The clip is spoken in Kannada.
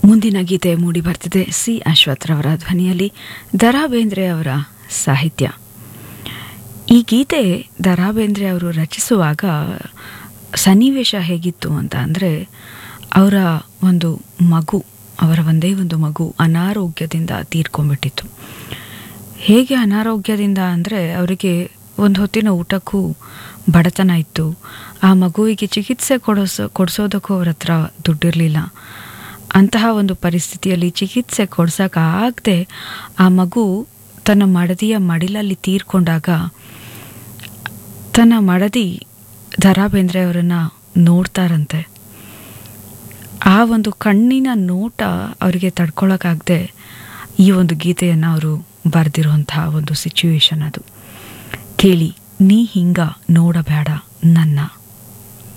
ಮುಂದಿನ ಗೀತೆ ಮೂಡಿ ಬರ್ತಿದೆ ಸಿ ಅಶ್ವಥ್ರವರ ಧ್ವನಿಯಲ್ಲಿ ದರಾ ಬೇಂದ್ರೆ ಅವರ ಸಾಹಿತ್ಯ ಈ ಗೀತೆ ದರಾ ಬೇಂದ್ರೆ ಅವರು ರಚಿಸುವಾಗ ಸನ್ನಿವೇಶ ಹೇಗಿತ್ತು ಅಂತ ಅಂದರೆ ಅವರ ಒಂದು ಮಗು ಅವರ ಒಂದೇ ಒಂದು ಮಗು ಅನಾರೋಗ್ಯದಿಂದ ತೀರ್ಕೊಂಡ್ಬಿಟ್ಟಿತ್ತು ಹೇಗೆ ಅನಾರೋಗ್ಯದಿಂದ ಅಂದರೆ ಅವರಿಗೆ ಒಂದು ಹೊತ್ತಿನ ಊಟಕ್ಕೂ ಬಡತನ ಇತ್ತು ಆ ಮಗುವಿಗೆ ಚಿಕಿತ್ಸೆ ಕೊಡಿಸೋ ಕೊಡಿಸೋದಕ್ಕೂ ಅವ್ರ ಹತ್ರ ದುಡ್ಡಿರಲಿಲ್ಲ ಅಂತಹ ಒಂದು ಪರಿಸ್ಥಿತಿಯಲ್ಲಿ ಚಿಕಿತ್ಸೆ ಕೊಡ್ಸೋಕ್ಕಾಗದೆ ಆ ಮಗು ತನ್ನ ಮಡದಿಯ ಮಡಿಲಲ್ಲಿ ತೀರ್ಕೊಂಡಾಗ ತನ್ನ ಮಡದಿ ದರಾ ಬೇಂದ್ರೆ ಅವರನ್ನು ನೋಡ್ತಾರಂತೆ ಆ ಒಂದು ಕಣ್ಣಿನ ನೋಟ ಅವರಿಗೆ ತಡ್ಕೊಳಕ್ಕಾಗದೆ ಈ ಒಂದು ಗೀತೆಯನ್ನು ಅವರು ಬರೆದಿರುವಂತಹ ಒಂದು ಸಿಚುವೇಶನ್ ಅದು ಕೇಳಿ ನೀ ಹಿಂಗ ನೋಡಬೇಡ ನನ್ನ